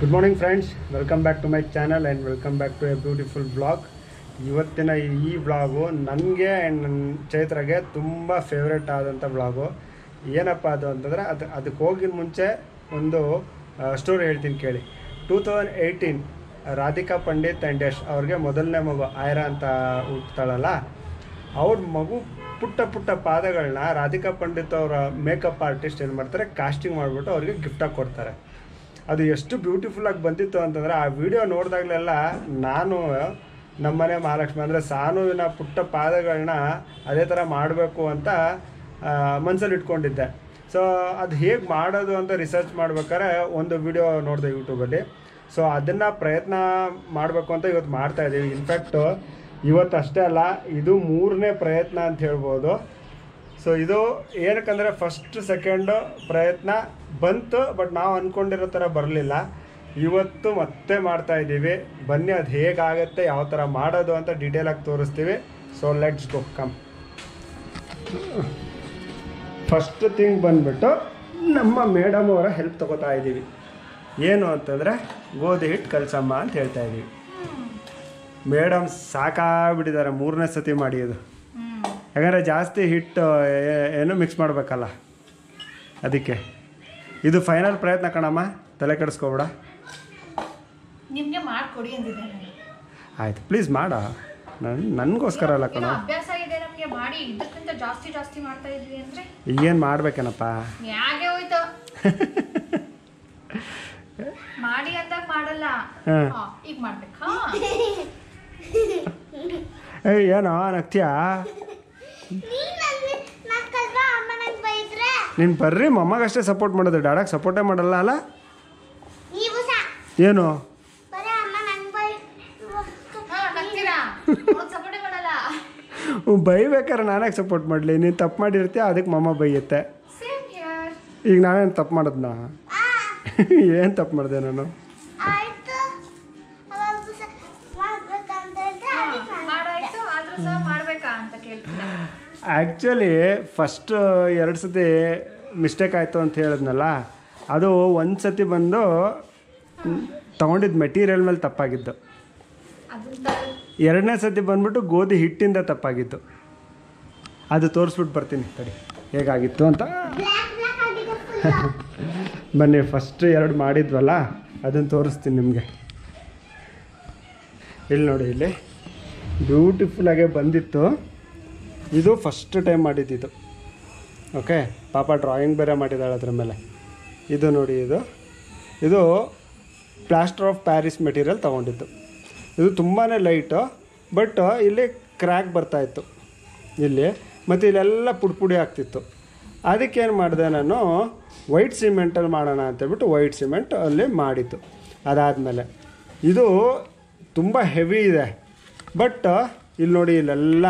Good morning friends welcome back to my channel and welcome back to a beautiful blog ಇವತ್ತಿನ ಈ blog ನನಗೆ and ನನ್ನ ಚೈತ್ರಗೆ ತುಂಬ favourite ಆದಂಥ ಬ್ಲಾಗು ಏನಪ್ಪ ಅದು ಅಂತಂದರೆ ಅದು ಅದಕ್ಕೆ ಹೋಗಿನ ಮುಂಚೆ ಒಂದು ಸ್ಟೋರಿ ಹೇಳ್ತೀನಿ ಕೇಳಿ two thousand eighteen Radhika Pandit and Yash ಅವ್ರಿಗೆ ಮೊದಲನೇ ಮಗು ಆಯ್ರಾ ಅಂತ ಹುಟ್ತಾಳಲ್ಲ ಅವ್ರ ಮಗು ಪುಟ್ಟ ಪುಟ್ಟ ಪಾದಗಳನ್ನ ರಾಧಿಕಾ ಪಂಡಿತ್ ಅವರ ಮೇಕಪ್ ಆರ್ಟಿಸ್ಟ್ ಏನು ಮಾಡ್ತಾರೆ ಕಾಸ್ಟಿಂಗ್ ಮಾಡಿಬಿಟ್ಟು ಅವ್ರಿಗೆ ಗಿಫ್ಟಾಗಿ ಕೊಡ್ತಾರೆ ಅದು ಎಷ್ಟು ಬ್ಯೂಟಿಫುಲ್ಲಾಗಿ ಬಂದಿತ್ತು ಅಂತಂದರೆ ಆ ವಿಡಿಯೋ ನೋಡಿದಾಗಲೆಲ್ಲ ನಾನು ನಮ್ಮನೆ ಮಹಾಲಕ್ಷ್ಮಿ ಅಂದರೆ ಸಾನುವಿನ ಪುಟ್ಟ ಪಾದಗಳನ್ನ ಅದೇ ಥರ ಮಾಡಬೇಕು ಅಂತ ಮನಸ್ಸಲ್ಲಿ ಇಟ್ಕೊಂಡಿದ್ದೆ ಸೊ ಅದು ಹೇಗೆ ಮಾಡೋದು ಅಂತ ರಿಸರ್ಚ್ ಮಾಡ್ಬೇಕಾದ್ರೆ ಒಂದು ವಿಡಿಯೋ ನೋಡಿದೆ ಯೂಟ್ಯೂಬಲ್ಲಿ ಸೊ ಅದನ್ನು ಪ್ರಯತ್ನ ಮಾಡಬೇಕು ಅಂತ ಇವತ್ತು ಮಾಡ್ತಾ ಇದ್ದೀವಿ ಇನ್ಫ್ಯಾಕ್ಟು ಇವತ್ತು ಅಷ್ಟೇ ಅಲ್ಲ ಇದು ಮೂರನೇ ಪ್ರಯತ್ನ ಅಂತ ಹೇಳ್ಬೋದು ಸೊ ಇದು ಏನಕ್ಕಂದರೆ ಫಸ್ಟ್ ಸೆಕೆಂಡು ಪ್ರಯತ್ನ ಬಂತು ಬಟ್ ನಾವು ಅಂದ್ಕೊಂಡಿರೋ ಥರ ಬರಲಿಲ್ಲ ಇವತ್ತು ಮತ್ತೆ ಮಾಡ್ತಾ ಇದ್ದೀವಿ ಬನ್ನಿ ಅದು ಹೇಗಾಗುತ್ತೆ ಯಾವ ಥರ ಮಾಡೋದು ಅಂತ ಡೀಟೇಲಾಗಿ ತೋರಿಸ್ತೀವಿ so let's go come first thing ಬಂದ್ಬಿಟ್ಟು ನಮ್ಮ ಮೇಡಮ್ ಅವರ ಹೆಲ್ಪ್ ತಗೋತಾ ಇದ್ದೀವಿ ಏನು ಅಂತಂದರೆ ಗೋಧಿ ಹಿಟ್ಟು ಕಲ್ಸಮ್ಮ ಅಂತ ಹೇಳ್ತಾ ಇದ್ದೀವಿ ಮೇಡಮ್ ಸಾಕಾಗ್ಬಿಟ್ಟಿದ್ದಾರೆ ಮೂರನೇ ಸತಿ ಮಾಡಿ ಅದು ಯಾಕಂದರೆ ಜಾಸ್ತಿ ಹಿಟ್ಟು ಏ- ಏನು ಮಿಕ್ಸ್ ಮಾಡಬೇಕಲ್ಲ ಅದಕ್ಕೆ ಇದು ಫೈನಲ್ ಪ್ರಯತ್ನ ಕಣಮ್ಮ ತಲೆ ಕೆಡಿಸ್ಕೊಬೇಡ ನಿಮ್ಗೆ ಮಾಡ್ಕೊಡಿ ಅಂದಿದ್ದೆ ನಾನು. ಆಯ್ತು ಪ್ಲೀಸ್ ಮಾಡ ನನ್ ನನಗೋಸ್ಕರ ಅಲ್ಲ ಕಣ ಏನೋ ಅಭ್ಯಾಸ ಇದೆ ನಮ್ಗೆ ಮಾಡಿ ಇದಕ್ಕಿಂತ ಜಾಸ್ತಿ ಜಾಸ್ತಿ ಮಾಡ್ತಾ ಇದ್ವಿ ಅಂದ್ರೆ ಈಗೇನು ಮಾಡ್ಬೇಕೇನಪ್ಪ ಯಾಕೆ ಹೋಯ್ತು ಮಾಡಿ ಅಂದಾಗ ಮಾಡಲ್ಲ ಹಾಂ ಹಾ, ಈಗ ಮಾಡ್ಬೇಕಾ ಏಯ್ ಏನೋ ನಗ್ತೀಯಾ ನೀನು ಬರ್ರಿ ಮೊಮ್ಮಗಷ್ಟೇ ಸಪೋರ್ಟ್ ಮಾಡೋದು ಡಾಡಾಗೆ ಸಪೋರ್ಟೇ ಮಾಡಲ್ಲ ಅಲ್ಲ ಏನು ಹಾ ನಗ್ತೀರಾ ಸಪೋರ್ಟ್ ಮಾಡಲ್ಲ ಬೈಬೇಕಾದ್ರೆ ನಾನೇ ಸಪೋರ್ಟ್ ಮಾಡಲಿ ನೀನು ತಪ್ಪು ಮಾಡಿರ್ತೀಯ ಅದಕ್ಕೆ ಮಮ್ಮ ಬೈಯುತ್ತೆ ಸೇಮ್ ಹಿಯರ್ ಈಗ ನಾನೇನು ತಪ್ಪು ಮಾಡೋದ್ನ ಏನು ತಪ್ಪು ಮಾಡಿದೆ ನಾನು ಮಾಡಾಯ್ತು ಆದ್ರೂ ಸಹ ಮಾಡ್ಬೇಕಾ ಅಂತ ಕೇಳ್ತಿದ್ದೆ ಆ್ಯಕ್ಚುಲಿ ಫಸ್ಟ್ ಎರಡು ಸತಿ ಮಿಸ್ಟೇಕ್ ಆಯಿತು ಅಂತ ಹೇಳಿದ್ನಲ್ಲ ಅದು ಒಂದು ಸತಿ ಬಂದು ತೊಗೊಂಡಿದ್ದು ಮೆಟೀರಿಯಲ್ ಮೇಲೆ ತಪ್ಪಾಗಿದ್ದು ಅದನ್ನ ಎರಡನೇ ಸತಿ ಬಂದ್ಬಿಟ್ಟು ಗೋಧಿ ಹಿಟ್ಟಿಂದ ತಪ್ಪಾಗಿತ್ತು ಅದು ತೋರಿಸ್ಬಿಟ್ಟು ಬರ್ತೀನಿ ತಡಿ ಹೇಗಾಗಿತ್ತು ಅಂತ ಬನ್ನಿ ಫಸ್ಟ್ ಎರಡು ಮಾಡಿದ್ವಲ್ಲ ಅದನ್ನು ತೋರಿಸ್ತೀನಿ ನಿಮಗೆ ಇಲ್ಲಿ ನೋಡಿ ಇಲ್ಲಿ ಬ್ಯೂಟಿಫುಲ್ಲಾಗೆ ಬಂದಿತ್ತು ಇದು ಫಸ್ಟ್ ಟೈಮ್ ಮಾಡಿದ್ದಿದ್ದು ಓಕೆ ಪಾಪ ಡ್ರಾಯಿಂಗ್ ಬೇರೆ ಮಾಡಿದ್ದಾಳೆ ಅದ್ರ ಮೇಲೆ ಇದು ನೋಡಿ ಇದು ಇದು ಪ್ಲಾಸ್ಟರ್ ಆಫ್ ಪ್ಯಾರಿಸ್ ಮೆಟೀರಿಯಲ್ ತೊಗೊಂಡಿದ್ದು ಇದು ತುಂಬಾ ಲೈಟು ಬಟ್ ಇಲ್ಲಿ ಕ್ರ್ಯಾಕ್ ಬರ್ತಾಯಿತ್ತು ಇಲ್ಲಿ ಮತ್ತು ಇಲ್ಲೆಲ್ಲ ಪುಡಿ ಪುಡಿ ಆಗ್ತಿತ್ತು ಅದಕ್ಕೇನು ಮಾಡಿದೆ ನಾನು ವೈಟ್ ಸಿಮೆಂಟಲ್ಲಿ ಮಾಡೋಣ ಅಂತೇಳ್ಬಿಟ್ಟು ವೈಟ್ ಸಿಮೆಂಟ್ ಅಲ್ಲಿ ಮಾಡಿತ್ತು ಅದಾದಮೇಲೆ ಇದು ತುಂಬ ಹೆವಿ ಇದೆ ಬಟ್ ಇಲ್ಲಿ ನೋಡಿ ಇಲ್ಲೆಲ್ಲ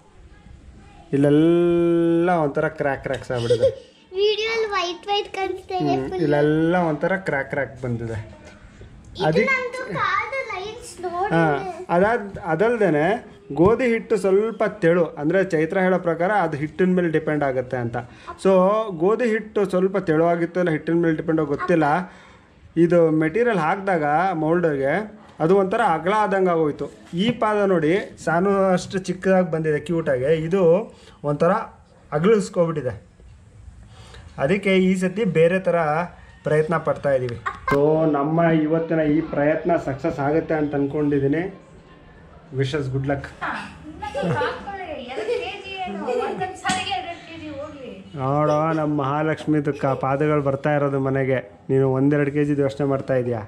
ಇಲ್ಲೆಲ್ಲ ಒಂಥರ ಕ್ರ್ಯಾಕ್ ಕ್ರ್ಯಾಕ್ಸ್ ಆಗ್ಬಿಟ್ಟಿದೆ ವಿಡಿಯೋಲ್ ವೈಟ್ ವೈಟ್ ಕಾಣಿಸ್ತಾ ಇದೆ ಹ್ಮ್, ಇಲ್ಲೆಲ್ಲ ಒಂಥರ ಕ್ರ್ಯಾಕ್ ಕ್ರ್ಯಾಕ್ ಬಂದಿದೆ ಇದು ಅದಕ್ಕೆ ನಂದು ಕಾದ ಲೈನ್ಸ್ ನೋಡಿ ಹಾಂ ಅದಾದ ಅದಲ್ದೇ ಗೋಧಿ ಹಿಟ್ಟು ಸ್ವಲ್ಪ ತೆಳು ಅಂದರೆ ಚೈತ್ರ ಹೇಳೋ ಪ್ರಕಾರ ಅದು ಹಿಟ್ಟಿನ ಮೇಲೆ ಡಿಪೆಂಡ್ ಆಗುತ್ತೆ ಅಂತ ಸೊ ಗೋಧಿ ಹಿಟ್ಟು ಸ್ವಲ್ಪ ತೆಳುವಾಗಿತ್ತು ಇಲ್ಲ ಹಿಟ್ಟಿನ ಮೇಲೆ ಡಿಪೆಂಡ್ ಗೊತ್ತಿಲ್ಲ ಇದು ಮೆಟೀರಿಯಲ್ ಹಾಕಿದಾಗ ಮೌಲ್ಡರ್ಗೆ ಅದು ಒಂಥರ ಅಗಲ ಆದಂಗೆ ಆಗೋಯ್ತು ಈ ಪಾದ ನೋಡಿ ಸಾನು ಅಷ್ಟು ಚಿಕ್ಕದಾಗಿ ಬಂದಿದೆ ಕ್ಯೂಟಾಗಿ ಇದು ಒಂಥರ ಅಗಲಿಸ್ಕೊಬಿಟ್ಟಿದೆ ಅದಕ್ಕೆ ಈ ಸತಿ ಬೇರೆ ಥರ ಪ್ರಯತ್ನ ಪಡ್ತಾ ಇದ್ದೀವಿ ಸೊ ನಮ್ಮ ಇವತ್ತಿನ ಈ ಪ್ರಯತ್ನ ಸಕ್ಸಸ್ ಆಗುತ್ತೆ ಅಂತ ಅಂದ್ಕೊಂಡಿದ್ದೀನಿ ವಿಶಸ್ ಗುಡ್ ಲಕ್ ಎರಡು ಕೆಜಿ ಏನು ಒಂದೊಂದ್ ಸಾರಿಗೆ ಎರಡು ಕೆಜಿ ಹೋಗ್ಲಿ ನೋಡೋ ನಮ್ಮ ಮಹಾಲಕ್ಷ್ಮಿದು ಕ ಪಾದಗಳು ಬರ್ತಾ ಇರೋದು ಮನೆಗೆ ನೀನು ಒಂದೆರಡು ಕೆ ಜಿದು ಯೋಚನೆ ಮಾಡ್ತಾ ಇದೀಯಾ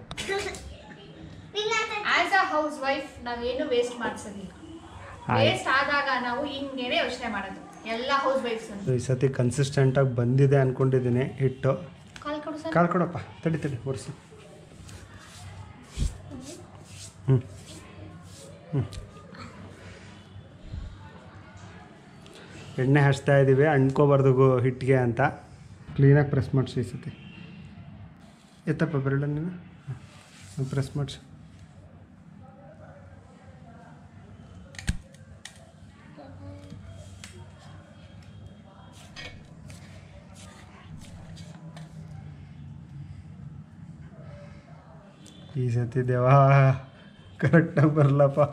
ಆಸ್ ಅ ಹೌಸ್ ವೈಫ್ ನಾವೇನು ವೇಸ್ಟ್ ಮಾಡ್ಸೋದಿಲ್ಲ ಆಯ್ತು. ವೇಸ್ಟ್ ಆದಾಗ ನಾವು ಹಿಂಗೇನೆ ಯೋಚನೆ ಮಾಡೋದು ಎಲ್ಲ ಹೌಸ್ ವೈಫ್ಸ್ ಅಂತ ಈ ಸತಿ ಕನ್ಸಿಸ್ಟೆಂಟಾಗಿ ಬಂದಿದೆ ಅಂದ್ಕೊಂಡಿದ್ದೀನಿ ಹಿಟ್ಟು ಕಾಲ್ ಕೊಡು ಸರ್ ಕಾಲು ಕೊಡಪ್ಪ ತಡಿ ತಡಿ ಒರೆಸಿ ಹ್ಞೂ ಹ್ಞೂ ಎಣ್ಣೆ ಹಚ್ತಾ ಇದ್ದೀವಿ ಅಂಟ್ಕೋಬಾರ್ದು ಗೋ ಹಿಟ್ಟಿಗೆ ಅಂತ ಕ್ಲೀನಾಗಿ ಪ್ರೆಸ್ ಮಾಡಿಸಿ ಈ ಸತಿ ಎತ್ತಪ್ಪ ಬೆರಳ ನೀನು ಪ್ರೆಸ್ ಮಾಡಿಸಿ ಈ ಸತಿ ದೇವಾ ಕರೆಕ್ಟಾಗಿ ಬರಲಪ್ಪ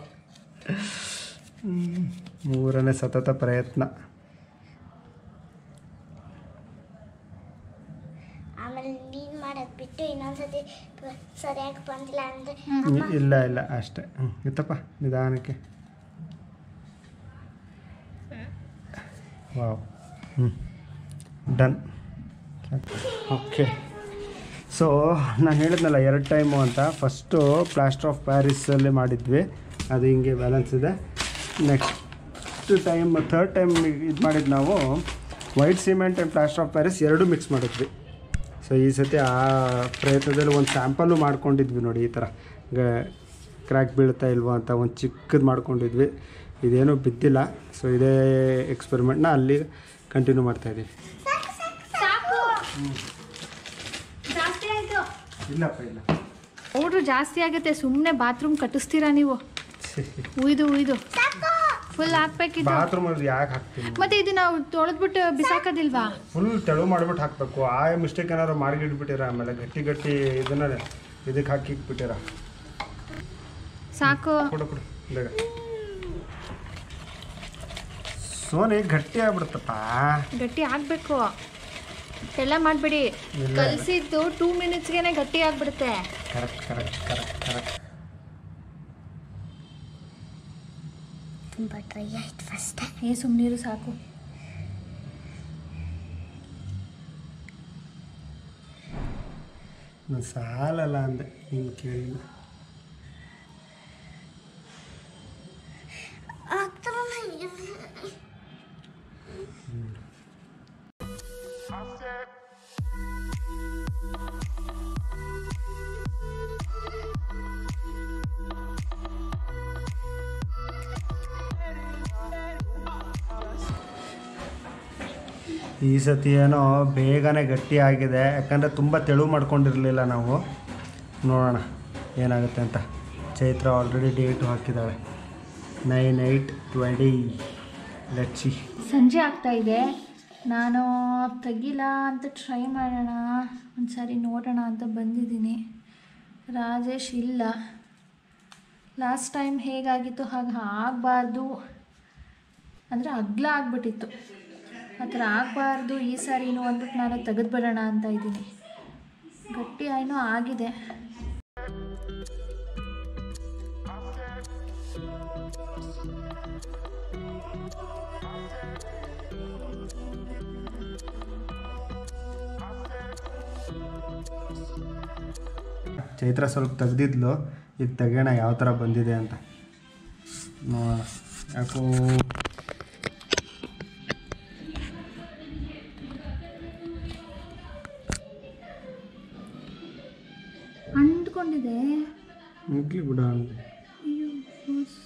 ಮೂರನೇ ಸತತ ಪ್ರಯತ್ನ ಆಮೇಲೆ ನೀನ್ ಮಾಡಕ್ ಬಿಟ್ಟು ಇನ್ನೊಂದ್ಸತಿ ಪ- ಸರಿಯಾಗಿ ಬಂದಿಲ್ಲ ಅಂದ್ರೆ ಇ- ಇಲ್ಲ ಇಲ್ಲ ಅಷ್ಟೇ ಹ್ಞೂ ಇತ್ತಪ್ಪ ನಿಧಾನಕ್ಕೆ ವಾವ್ ಹ್ಞೂ ಡನ್ ಓಕೆ ಸೊ ನಾನು ಹೇಳಿದ್ನಲ್ಲ ಎರಡು ಟೈಮು ಅಂತ ಫಸ್ಟು ಪ್ಲಾಸ್ಟರ್ ಆಫ್ ಪ್ಯಾರಿಸಲ್ಲಿ ಮಾಡಿದ್ವಿ ಅದು ಹಿಂಗೆ ಬ್ಯಾಲೆನ್ಸ್ ಇದೆ ನೆಕ್ಸ್ಟ್ ಟೈಮ್ ಥರ್ಡ್ ಟೈಮ್ ಇದು ಮಾಡಿದ್ದು ನಾವು white cement and plaster of Paris ಎರಡೂ ಮಿಕ್ಸ್ ಮಾಡಿದ್ವಿ ಸೊ ಈ ಸತಿ ಆ ಪ್ರಯತ್ನದಲ್ಲಿ ಒಂದು ಸ್ಯಾಂಪಲ್ಲು ಮಾಡ್ಕೊಂಡಿದ್ವಿ ನೋಡಿ ಈ ಥರ ಗ ಕ್ರ್ಯಾಕ್ ಬೀಳ್ತಾ ಇಲ್ವೋ ಅಂತ ಒಂದು ಚಿಕ್ಕದು ಮಾಡ್ಕೊಂಡಿದ್ವಿ ಇದೇನೂ ಬಿದ್ದಿಲ್ಲ ಸೊ ಇದೇ ಎಕ್ಸ್ಪೆರಿಮೆಂಟ್ನ ಅಲ್ಲಿ ಕಂಟಿನ್ಯೂ ಮಾಡ್ತಾಯಿದ್ದೀವಿ ಸಾಕು ಜಾಸ್ತಿ ಆಯ್ತು ಇಲ್ಲಪ್ಪ ಇಲ್ಲ ಪೌಡ್ರು ಜಾಸ್ತಿ ಆಗುತ್ತೆ ಸುಮ್ಮನೆ ಬಾತ್ರೂಮ್ ಕಟ್ಟಿಸ್ತೀರಾ ನೀವು ಉಯ್ದು ಉಯ್ದು ಫುಲ್ ಹಾಕ್ಬೇಕಿದ್ದು ಬಾತ್ರೂಮ್ ಯಾಕೆ ಹಾಕ್ತೀನಿ ಮತ್ತೆ ಇದು ನಾವು ತೊಳೆದ್ಬಿಟ್ಟು ಬಿಸಾಕೋದಿಲ್ವಾ ಫುಲ್ ತೆಳು ಮಾಡ್ಬಿಟ್ಟು ಹಾಕಬೇಕು ಆ ಮಿಸ್ಟೇಕ್ ಏನಾದ್ರು ಮಾಡಿಗಿಟ್ಬಿಟ್ಟಿರ ಆಮೇಲೆ ಗಟ್ಟಿ ಗಟ್ಟಿ ಇದನ್ನ ಇದಕ್ಕೆ ಹಾಕಿ ಇಟ್ಬಿಟ್ಟಿರ ಸಾಕು ಕೊಡು ಕೊಡು ಬೇಗ ಸೋನಿ ಗಟ್ಟಿ ಆಗ್ಬಿಡುತ್ತಪ್ಪ ಗಟ್ಟಿ ಆಗ್ಬೇಕು ಎಲ್ಲ ಮಾಡಬೇಡಿ ಇಲ್ಲ. ಕಲಸಿದ್ದು ಟೂ ಮಿನಿಟ್ಸ್ಗೆನೆ ಗಟ್ಟಿ ಆಗ್ಬಿಡುತ್ತೆ ಕರೆಕ್ಟ್ ಕರೆಕ್ಟ್ ಕರೆಕ್ಟ್ ಕರೆಕ್ಟ್ ತುಂಬಾ ಡ್ರೈ ಆಯ್ತು ಫಸ್ಟ್ ಏ ಸುಮ್ಮನೀರು ಸಾಕು ನಾನು ಸಾಲಲ್ಲ ಅಂದೆ ನೀನು ಕೇಳಿ ಈ ಸತಿ ಏನೋ ಬೇಗನೆ ಗಟ್ಟಿ ಆಗಿದೆ ಯಾಕಂದರೆ ತುಂಬ ತೆಳು ಮಾಡ್ಕೊಂಡಿರಲಿಲ್ಲ ನಾವು ನೋಡೋಣ ಏನಾಗುತ್ತೆ ಅಂತ ಚೈತ್ರ ಆಲ್ರೆಡಿ ಡೇಟು ಹಾಕಿದ್ದಾಳೆ ನೈನ್ ಏಯ್ಟ್ ಟ್ವೆಂಟಿ ಲೆಟ್ಸಿ ಸಂಜೆ ಆಗ್ತಾ ಇದೆ ನಾನು ತೆಗಿಲ್ಲ ಅಂತ ಟ್ರೈ ಮಾಡೋಣ ಒಂದ್ಸರಿ ನೋಡೋಣ ಅಂತ ಬಂದಿದ್ದೀನಿ ರಾಜೇಶ್ ಇಲ್ಲ ಲಾಸ್ಟ್ ಟೈಮ್ ಹೇಗಾಗಿತ್ತು ಹಾಗೆ ಆಗಬಾರ್ದು ಅಂದರೆ ಅಗ್ಲ ಆಗ್ಬಿಟ್ಟಿತ್ತು ಆ ಥರ ಆಗಬಾರ್ದು ಈ ಸಾರಿನೂ ಅಂದ್ಬಿಟ್ಟು ನಾನು ತೆಗೆದುಬಿಡೋಣ ಅಂತ ಇದ್ದೀನಿ ಗಟ್ಟಿ ಏನೋ ಆಗಿದೆ ಚೈತ್ರ ಸ್ವಲ್ಪ ತೆಗ್ದಿದ್ಲು ಈಗ ತೆಗೋಣ ಯಾವ ಥರ ಬಂದಿದೆ ಅಂತ ನೋಡೋಣ ಯಾಕೋ ಅಂದ್ಕೊಂಡಿದೆ ಮುಗ್ಲಿ ಬಿಡ ಅಯ್ಯೋ ಹೋಸ್.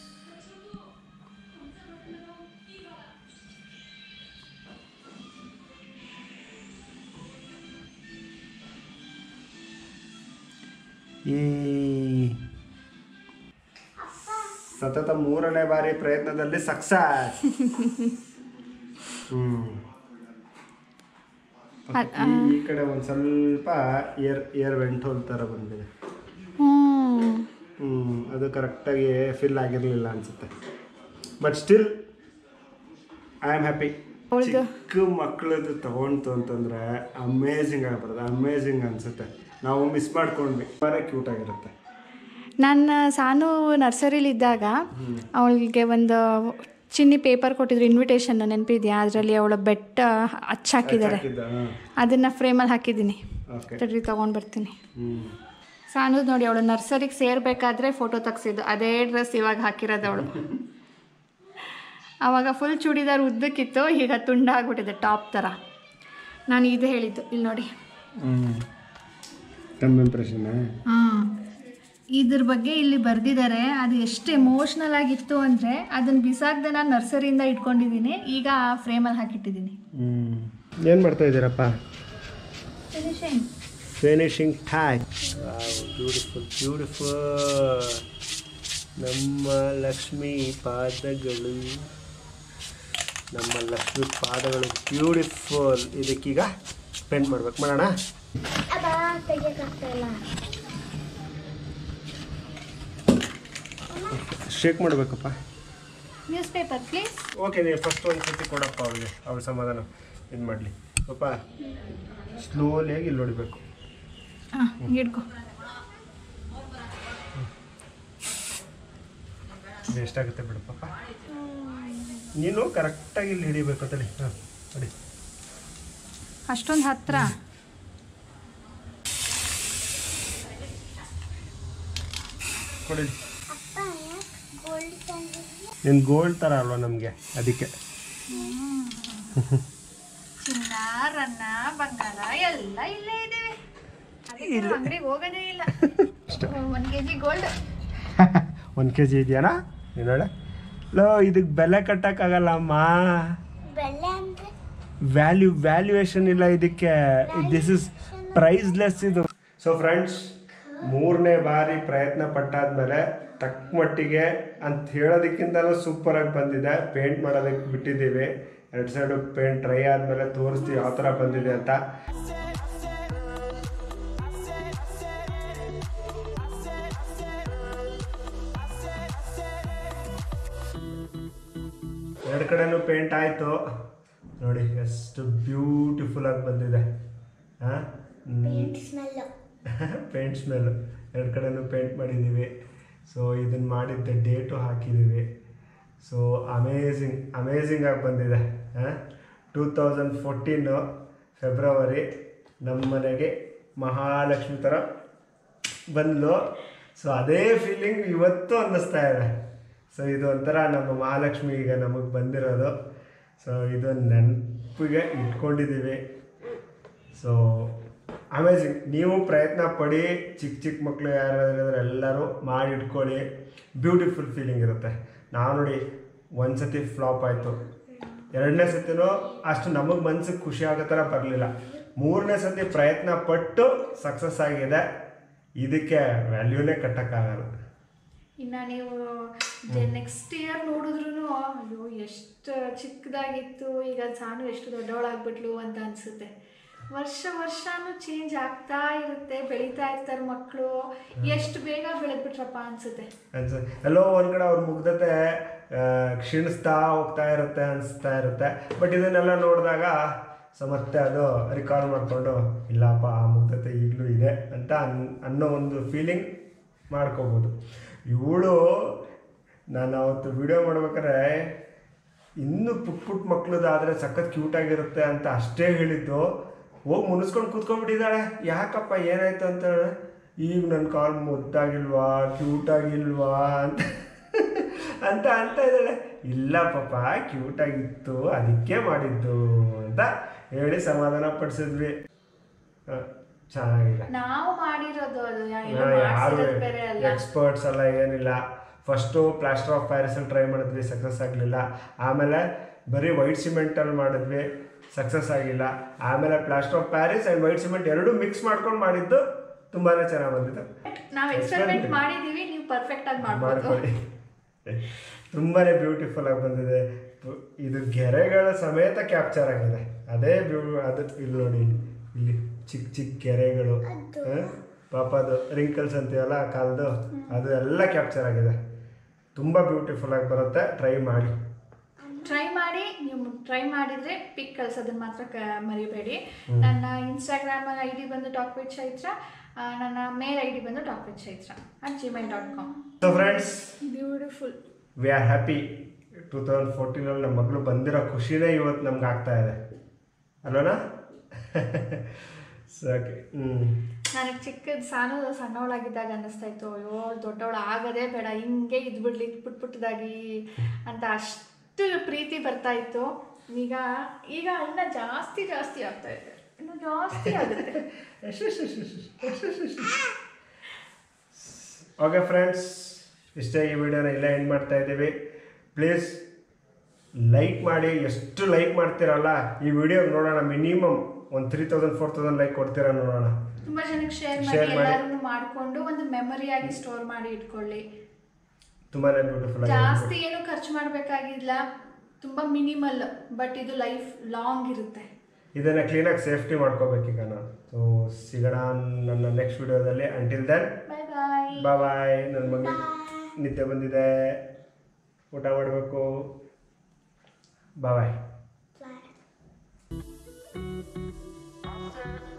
ಈ ಸತತ ಮೂರನೇ ಬಾರಿ ಪ್ರಯತ್ನದಲ್ಲಿ ಸಕ್ಸಸ್ ಹ್ಮ್ ಅದ್- ಈ- ಈ ಕಡೆ ಒಂದು ಸ್ವಲ್ಪ ಏರ್ ಏರ್ ವೆಂಟ್ ಹೋಲ್ ಥರ ಬಂದಿದೆ ಹ್ಮ್ ಹ್ಮ್ ಅದು ಕರೆಕ್ಟಾಗಿ ಫಿಲ್ ಆಗಿರಲಿಲ್ಲ ಅನ್ಸುತ್ತೆ but still I am happy ಅವ್ಳ್ದು- ಚಿಕ್ಕ ಮಕ್ಕಳದ್ದು ತಗೊಂತು ಅಂತಂದ್ರೆ ಅಮೇಝಿಂಗ್ ಆಗ್ಬಾರ್ದು ಅಮೇಝಿಂಗ್ ಅನ್ಸುತ್ತೆ ನಾವು ಮಿಸ್ ಮಾಡ್ಕೊಂಡ್ವಿ ಬರೀ ಕ್ಯೂಟ್ ಆಗಿರುತ್ತೆ ನನ್ನ ಸಾನು ನರ್ಸರಿಲಿದ್ದಾಗ ಅವಳಿಗೆ ಒಂದು ಚಿನ್ನಿ ಪೇಪರ್ ಕೊಟ್ಟಿದ್ರು ಇನ್ವಿಟೇಷನ್ ನೆನಪಿದ್ಯಾ ಅದರಲ್ಲಿ ಅವಳ ಬೆಟ್ಟ ಹಚ್ಚಾಕಿದ್ದಾರೆ ಹಾಕಿದ್ದ ಅದನ್ನು ಫ್ರೇಮಲ್ಲಿ ಹಾಕಿದ್ದೀನಿ ಓಕೆ ತಡ್ರಿ ತೊಗೊಂಡು ಬರ್ತೀನಿ ಹ್ಮ್ ಸಾನು ನೋಡಿ ಅವಳು ನರ್ಸರಿಗೆ ಸೇರಬೇಕಾದ್ರೆ ಫೋಟೋ ತೆಗ್ಸಿದ್ದು ಅದೇ ಡ್ರೆಸ್ ಇವಾಗ ಹಾಕಿರೋದು ಅವಳು ಆವಾಗ ಫುಲ್ ಚೂಡಿದಾರ್ ಉದ್ದಕ್ಕಿತ್ತು ಈಗ ತುಂಡ ಆಗ್ಬಿಟ್ಟಿದೆ ಟಾಪ್ ಥರ ನಾನು ಇದು ಹೇಳಿದ್ದು ಇಲ್ಲಿ ನೋಡಿ ಹ್ಮ್ ತಮ್ಮ ಇಂಪ್ರೆಷನ್ ಹಾಂ ಇದ್ರ ಬಗ್ಗೆ ಇಲ್ಲಿ ಬರೆದಿದ್ದಾರೆ ಅದು ಎಷ್ಟು ಎಮೋಷ್ನಲ್ ಆಗಿತ್ತು ಅಂದರೆ ಅದನ್ನು ಬಿಸಾಕ್ದೆ ನಾನು ನರ್ಸರಿಯಿಂದ ಇಟ್ಕೊಂಡಿದ್ದೀನಿ ಈಗ ಫ್ರೇಮಲ್ಲಿ ಹಾಕಿಟ್ಟಿದ್ದೀನಿ ಹ್ಮ್ ಏನು ಮಾಡ್ತಾ ಇದ್ದೀರಪ್ಪ finishing finishing tag beautiful beautiful ನಮ್ಮ ಲಕ್ಷ್ಮಿ ಪಾದಗಳು ನಮ್ಮ ಲಕ್ಷ್ಮಿ ಪಾದಗಳು ಬ್ಯೂಟಿಫುಲ್ ಇದಕ್ಕೀಗ ಪೇಂಟ್ ಮಾಡ್ಬೇಕು ಮಾಡೋಣ ಅಬ್ಬಾ ತೆಗಿಯಕ್ಕಾಗ್ತಾ ಇಲ್ಲ ಶೇಕ್ ಮಾಡಬೇಕಪ್ಪ ನ್ಯೂಸ್ ಪೇಪರ್ ಪ್ಲೀಸ್ ಓಕೆ ನೀವು ಫಸ್ಟ್ ಒಂದು ಸತಿ ಕೊಡಪ್ಪ ಅವಳಿಗೆ ಅವಳ ಸಮಾಧಾನ ಇದು ಮಾಡಲಿ ಪಾಪ ಸ್ಲೋಲಿಯಾಗಿ ಇಲ್ಲಿ ಹೊಡಿಬೇಕು ಹಾಂ ಹಿಡ್ಕೊ ಇದು ಎಷ್ಟಾಗುತ್ತೆ ಬಿಡು ಪಾಪ ನೀನು ಕರೆಕ್ಟಾಗಿ ಇಲ್ಲಿ ಹಿಡಿಬೇಕು ತಡಿ ಹಾಂ ಹೊಡಿ ಅಷ್ಟೊಂದು ಹತ್ರ ಕೊಡಿ ಅಪ್ಪ ಗೋಲ್ಡ್ ತಂದಿದ್ದೆ ನೀನು ಗೋಲ್ಡ್ ಥರ ಅಲ್ವಾ ನಮಗೆ ಅದಕ್ಕೆ ಚಿನ್ನ ರನ್ನ ಬಂಗಾರ ಎಲ್ಲ ಇಲ್ಲೇ ಇದ್ದೇವೆ ಅಂಗಡಿಗೆ ಹೋಗೋದೇ ಇಲ್ಲ ಒಂದು ಕೆ ಜಿ ಗೋಲ್ಡ್ ಒಂದು ಕೆ ಜಿ ಇದೆಯಾಣ ನೀನು ಹೇಳ ಲೋ ಇದಕ್ಕೆ ಬೆಲೆ ಕಟ್ಟಕ್ಕಾಗಲ್ಲ ಅಮ್ಮ ಬೆಲೆ ಅಂದ್ರೆ ವ್ಯಾಲ್ಯೂ ವ್ಯಾಲ್ಯೂಯೇಷನ್ ಇಲ್ಲ ಇದಕ್ಕೆ ದಿಸ್ ಇಸ್ ಪ್ರೈಸ್ಲೆಸ್ ಇದು ಸೊ ಫ್ರೆಂಡ್ಸ್ ಮೂರನೇ ಬಾರಿ ಪ್ರಯತ್ನ ಪಟ್ಟಾದ್ಮೇಲೆ ತಕ್ಕ ಮಟ್ಟಿಗೆ ಅಂತ ಹೇಳೋದಕ್ಕಿಂತಲೂ ಸೂಪರಾಗಿ ಬಂದಿದೆ ಪೇಂಟ್ ಮಾಡೋದಕ್ಕೆ ಬಿಟ್ಟಿದ್ದೀವಿ ಎರಡು ಸೈಡು ಪೇಂಟ್ ಟ್ರೈ ಆದಮೇಲೆ ತೋರಿಸ್ತೀವಿ ಯಾವ ಥರ ಬಂದಿದೆ ಅಂತ ಎರಡು ಕಡೆನೂ ಪೇಂಟ್ ಆಯಿತು ನೋಡಿ ಎಷ್ಟು ಬ್ಯೂಟಿಫುಲ್ ಆಗಿ ಬಂದಿದೆ ಹಾಂ ಪೇಂಟ್ ಸ್ಮೆಲ್ಲು ಪೇಂಟ್ ಸ್ಮೆಲ್ ಎರಡು ಕಡೆನೂ ಪೇಂಟ್ ಮಾಡಿದ್ದೀವಿ ಸೊ ಇದನ್ನು ಮಾಡಿದ್ದ ಡೇಟು ಹಾಕಿದ್ದೀವಿ ಸೊ ಅಮೇಝಿಂಗ್ ಅಮೇಝಿಂಗ್ ಆಗಿ ಬಂದಿದೆ ಟೂ ತೌಸಂಡ್ ಫೋರ್ಟೀನು ಫೆಬ್ರವರಿ ನಮ್ಮ ಮನೆಗೆ ಮಹಾಲಕ್ಷ್ಮಿ ಥರ ಬಂದ್ಲು ಸೊ ಅದೇ ಫೀಲಿಂಗ್ ಇವತ್ತು ಅನ್ನಿಸ್ತಾ ಇದೆ ಸೊ ಇದು ಒಂಥರ ನಮ್ಮ ಮಹಾಲಕ್ಷ್ಮಿ ಈಗ ನಮಗೆ ಬಂದಿರೋದು ಸೊ ಇದು ನೆನಪಿಗೆ ಇಟ್ಕೊಂಡಿದ್ದೀವಿ ಸೊ ಅಮೇಝಿಂಗ್ ನೀವು ಪ್ರಯತ್ನ ಪಡಿ ಚಿಕ್ಕ ಚಿಕ್ಕ ಮಕ್ಕಳು ಯಾರಾದ್ರೂ ಎಲ್ಲರೂ ಮಾಡಿ ಇಟ್ಕೊಳ್ಳಿ ಬ್ಯೂಟಿಫುಲ್ ಫೀಲಿಂಗ್ ಇರುತ್ತೆ ನಾವು ನೋಡಿ ಒಂದು ಸತಿ ಫ್ಲಾಪ್ ಆಯಿತು ಎರಡನೇ ಸತಿನೂ ಅಷ್ಟು ನಮಗೆ ಮನ್ಸಿಗೆ ಖುಷಿ ಆಗೋ ಥರ ಬರಲಿಲ್ಲ ಮೂರನೇ ಸತಿ ಪ್ರಯತ್ನ ಪಟ್ಟು ಸಕ್ಸಸ್ ಆಗಿದೆ ಇದಕ್ಕೆ ವ್ಯಾಲ್ಯೂನೇ ಕಟ್ಟೋಕ್ಕಾಗಲ್ಲ ಇನ್ನು ನೀವು ನೆಕ್ಸ್ಟ್ ಇಯರ್ ನೋಡಿದ್ರು ಅಯ್ಯೋ ಎಷ್ಟು ಚಿಕ್ಕದಾಗಿತ್ತು ಈಗ ಸಾನು ಎಷ್ಟು ದೊಡ್ಡವಳಾಗ್ಬಿಟ್ಲು ಅಂತ ಅನ್ಸುತ್ತೆ ವರ್ಷ ವರ್ಷನೂ ಚೇಂಜ್ ಆಗ್ತಾ ಇರುತ್ತೆ ಬೆಳೀತಾ ಇರ್ತಾರೆ ಮಕ್ಕಳು ಎಷ್ಟು ಬೇಗ ಬೆಳೆದ್ಬಿಟ್ರಪ್ಪ ಅನ್ಸುತ್ತೆ ಅನ್ಸ ಎಲ್ಲೋ ಒಂದು ಕಡೆ ಅವ್ರ ಮುಗ್ಧತೆ ಆ, ಕ್ಷೀಣಿಸ್ತಾ ಹೋಗ್ತಾ ಇರುತ್ತೆ ಅನಿಸ್ತಾ ಇರುತ್ತೆ ಬಟ್ ಇದನ್ನೆಲ್ಲ ನೋಡಿದಾಗ ಸೊ ಮತ್ತೆ ಅದು ರಿಕಾಲ್ ಮಾಡಿಕೊಂಡು ಇಲ್ಲಪ್ಪ ಆ ಮುಗ್ಧತೆ ಈಗಲೂ ಇದೆ ಅಂತ ಅನ್ ಅನ್ನೋ ಒಂದು ಫೀಲಿಂಗ್ ಮಾಡ್ಕೋಬೋದು ಇವಳು ನಾನು ಅವತ್ತು ವಿಡಿಯೋ ಮಾಡ್ಬೇಕಾದ್ರೆ ಇನ್ನೂ ಪುಟ್ ಪುಟ್ ಮಕ್ಳದಾದರೆ ಸಖತ್ ಕ್ಯೂಟಾಗಿರುತ್ತೆ ಅಂತ ಅಷ್ಟೇ ಹೇಳಿದ್ದು ಹೋಗಿ ಮುನಿಸ್ಕೊಂಡು ಕೂತ್ಕೊಂಡ್ಬಿಟ್ಟಿದ್ದಾಳೆ ಯಾಕಪ್ಪ ಏನಾಯ್ತು ಅಂತ ಈಗ ನನ್ನ ಕಾಲ್ ಮುದ್ದಾಗಿಲ್ವಾ ಕ್ಯೂಟಾಗಿಲ್ವಾ ಅಂತ ಅಂತ ಅಂತ ಇದ್ದಾಳೆ ಇಲ್ಲ ಪಾಪ ಕ್ಯೂಟಾಗಿತ್ತು ಅದಕ್ಕೆ ಮಾಡಿದ್ದು ಅಂತ ಹೇಳಿ ಸಮಾಧಾನ ಪಡಿಸಿದ್ವಿ ಹ, ಚೆನ್ನಾಗಿದೆ ನಾವು ಮಾಡಿರೋದು ಅದು ಯಾ- ಏನೋ ನಾವು ಯಾರು ಮಾಡ್ಸಿರೋದು ಬೇರೆ ಅಲ್ಲ ಎಕ್ಸ್ಪರ್ಟ್ಸ್ ಎಲ್ಲ ಏನಿಲ್ಲ ಫಸ್ಟು ಪ್ಲಾಸ್ಟರ್ ಆಫ್ ಪ್ಯಾರಿಸಲ್ಲಿ ಟ್ರೈ ಮಾಡಿದ್ವಿ ಸಕ್ಸಸ್ ಆಗಲಿಲ್ಲ ಆಮೇಲೆ ಬರೀ ವೈಟ್ ಸಿಮೆಂಟಲ್ಲಿ ಮಾಡಿದ್ವಿ ಸಕ್ಸಸ್ ಆಗಿಲ್ಲ ಆಮೇಲೆ plaster of Paris and white cement ಎರಡೂ ಮಿಕ್ಸ್ ಮಾಡ್ಕೊಂಡು ಮಾಡಿದ್ದು ತುಂಬಾ ಚೆನ್ನಾಗಿ ಬಂದಿತ್ತು ನಾವು ಎಕ್ಸ್ಪೆರಿಮೆಂಟ್ ಮಾಡಿದೀವಿ ನೀವು ಪರ್ಫೆಕ್ಟ್ ಆಗಿ ಮಾಡ್ಬೋದು ಮಾಡ್ಕೊಳ್ಳಿ ತುಂಬಾ ಬ್ಯೂಟಿಫುಲ್ ಆಗಿ ಬಂದಿದೆ ಪು- ಇದು ಗೆರೆಗಳ ಸಮೇತ ಕ್ಯಾಪ್ಚರ್ ಆಗಿದೆ ಅದೇ ಬ್ಯೂ ಅದು ಇಲ್ಲಿ ನೋಡಿ ಇಲ್ಲಿ. ಇಲ್ಲಿ ಚಿಕ್ಕ ಚಿಕ್ಕ ಗೆರೆಗಳು ಹ? ಪಾಪ ಅದು ರಿಂಕಲ್ಸ್ ಅಂತೀವಲ್ಲ ಆ ಕಾಲದ್ದು ಅದು ಎಲ್ಲ ಕ್ಯಾಪ್ಚರ್ ಆಗಿದೆ ತುಂಬ ಬ್ಯೂಟಿಫುಲ್ ಆಗಿ ಬರುತ್ತೆ ಟ್ರೈ ಮಾಡಿ ಟ್ರೈ ಮಾಡಿ ನೀವು ಟ್ರೈ ಮಾಡಿದ್ರೆ ಪಿಕ್ ಕಳ್ಸೋದನ್ನ ಮಾತ್ರ ಕ ಮರಿಬೇಡಿ ನನ್ನ ಇನ್ಸ್ಟಾಗ್ರಾಮ್ ಐ ಡಿ ಬಂದು ಟಾಕ್ ವಿತ್ ಚೈತ್ರ ಆ, ನನ್ನ ಮೇಲ್ ಐ ಡಿ ಬಂದು talk with Chaitra at Gmail dot com so friends beautiful we are happy two thousand ಫೋರ್ಟೀನಲ್ಲಿ ನಮ್ಮ ಮಗಳು ಬಂದಿರೋ ಖುಷಿನೇ ಇವತ್ತು ನಮ್ಗೆ ಆಗ್ತಾ ಇದೆ ಅಲ್ವನಾ ಸಾಕೆ ಹ್ಞೂ ನನಗೆ ಚಿಕ್ಕದ ಸಾನು ಸಣ್ಣವಳಾಗಿದ್ದಾಗ ಅನ್ನಿಸ್ತಾ ಇತ್ತು ಅಯ್ಯೋ ದೊಡ್ಡವಳು ಆಗದೇ ಬೇಡ ಹಿಂಗೆ ಇದ್ಬಿಡ್ಲಿ ಪುಟ್ ಪುಟ್ಟದಾಗಿ ಅಂತ ಅಷ್ಟು ಪ್ರೀತಿ ಬರ್ತಾ ಇತ್ತು ಈಗ ಈಗ ಇನ್ನ ಜಾಸ್ತಿ ಜಾಸ್ತಿ ಆಗ್ತಾ ಇದೆ ಇನ್ನು ಜಾಸ್ತಿ ಆಗುತ್ತೆ ಓಕೆ ಫ್ರೆಂಡ್ಸ್ ಇಷ್ಟೇ ಈ ವಿಡಿಯೋನ ಇಲ್ಲೇ ಎಂಡ್ ಮಾಡ್ತಾ ಇದ್ದೀವಿ ಪ್ಲೀಸ್ ಲೈಕ್ ಮಾಡಿ ಎಷ್ಟು ಲೈಕ್ ಮಾಡ್ತೀರಲ್ಲ ಈ ವಿಡಿಯೋ ನೋಡೋಣ ಮಿನಿಮಮ್ ಒಂದು three thousand four thousand like ಕೊಡ್ತೀರಾ ನೋಡೋಣ ತುಂಬಾ ಜನಕ್ಕೆ ಶೇರ್ Share ಮಾಡಿ ಮಾಡಿ. ಎಲ್ಲರೂ ಮಾಡ್ಕೊಂಡು ಒಂದು ಮೆಮೊರಿಯಾಗಿ ಸ್ಟೋರ್ ಮಾಡಿ ಇಟ್ಕೊಳ್ಳಿ ತುಂಬಾ ಬ್ಯೂಟಿಫುಲ್ ಜಾಸ್ತಿ ಆಗಿ ಏನು ಖರ್ಚು ಮಾಡಬೇಕಾಗಿಲ್ಲ ತುಂಬಾ ಮಿನಿಮಲ್ ಬಟ್ ಇದು ಲೈಫ್ ಲಾಂಗ್ ಇರುತ್ತೆ ಇದನ್ನು ಕ್ಲೀನಾಗಿ ಸೇಫ್ಟಿ ಮಾಡ್ಕೋಬೇಕೀಗ ನಾನು ಸೊ ಸಿಗೋಣ ನನ್ನ ನೆಕ್ಸ್ಟ್ ವಿಡಿಯೋದಲ್ಲಿ ಅಂಟಿಲ್ ದೆನ್ ಬಾಯ್ ಬಾಯ್ ಬಾಯ್ ಬಾಯ್ ನನ್ನ ಮಗಳು ಬಾಯ್ ನಿದ್ದೆ ಬಂದಿದೆ ಊಟ ಮಾಡಬೇಕು ಬಾಯ್ ಬಾಯ್